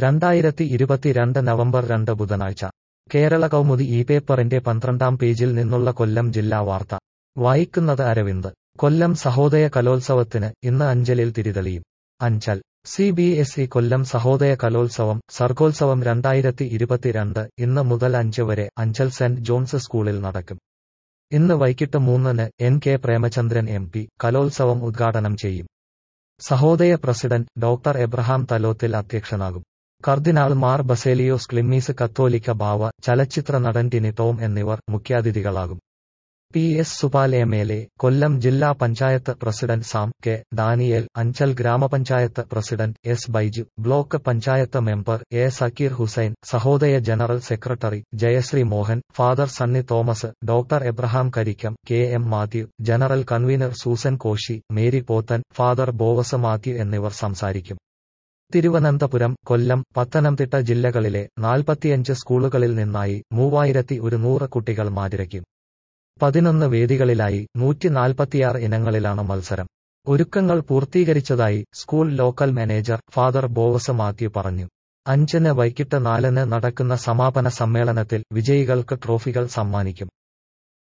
രണ്ടായിരത്തി ഇരുപത്തിരണ്ട് നവംബർ രണ്ട് ബുധനാഴ്ച കേരള കൗമുദി ഈ പേപ്പറിന്റെ പന്ത്രണ്ടാം പേജിൽ നിന്നുള്ള കൊല്ലം ജില്ലാ വാർത്ത വായിക്കുന്നത് അരവിന്ദ് കൊല്ലം സഹോദയ കലോത്സവത്തിന് ഇന്ന് അഞ്ചലിൽ തിരിതെളിയും Anchal C B S E Kollam Sahodaya കലോത്സവം സർഗോത്സവം രണ്ടായിരത്തി ഇരുപത്തിരണ്ട് ഇന്ന് മുതൽ അഞ്ച് വരെ അഞ്ചൽ സെന്റ് ജോൺസ് സ്കൂളിൽ നടക്കും ഇന്ന് വൈകിട്ട് മൂന്നിന് N K Premachandran M P കലോത്സവം ഉദ്ഘാടനം ചെയ്യും സഹോദയ പ്രസിഡന്റ് ഡോക്ടർ എബ്രഹാം തലോത്തിൽ അധ്യക്ഷനാകും കർദിനാൾ മാർ ബസേലിയോസ് ക്ലിമ്മീസ് കത്തോലിക്ക ബാവ ചലച്ചിത്ര നടൻ ടിനി ടോം എന്നിവർ മുഖ്യാതിഥികളാകും P S Supal M L A Kollam ജില്ലാ പഞ്ചായത്ത് പ്രസിഡന്റ് സാം കെ ഡാനിയേൽ അഞ്ചൽ ഗ്രാമപഞ്ചായത്ത് president S Baiju block panchayat member A Sakeer Hussain Sahodaya general secretary Jayasree Mohan father Sunny Thomas doctor Abraham Karikkam K M Mathew general convener Susan Koshy Mary Pothan father Bovas Mathew എന്നിവർ സംസാരിക്കും തിരുവനന്തപുരം കൊല്ലം പത്തനംതിട്ട ജില്ലകളിലെ നാൽപ്പത്തിയഞ്ച് സ്കൂളുകളിൽ നിന്നായി മൂവായിരത്തി ഒരുന്നൂറ് കുട്ടികൾ മാതിരയ്ക്കും പതിനൊന്ന് വേദികളിലായി നൂറ്റി നാൽപ്പത്തിയാറ് ഇനങ്ങളിലാണ് മത്സരം ഒരുക്കങ്ങൾ പൂർത്തീകരിച്ചതായി school local manager father Bovas Mathew പറഞ്ഞു അഞ്ചിന് വൈകിട്ട് നാലിന് നടക്കുന്ന സമാപന സമ്മേളനത്തിൽ വിജയികൾക്ക് ട്രോഫികൾ സമ്മാനിക്കും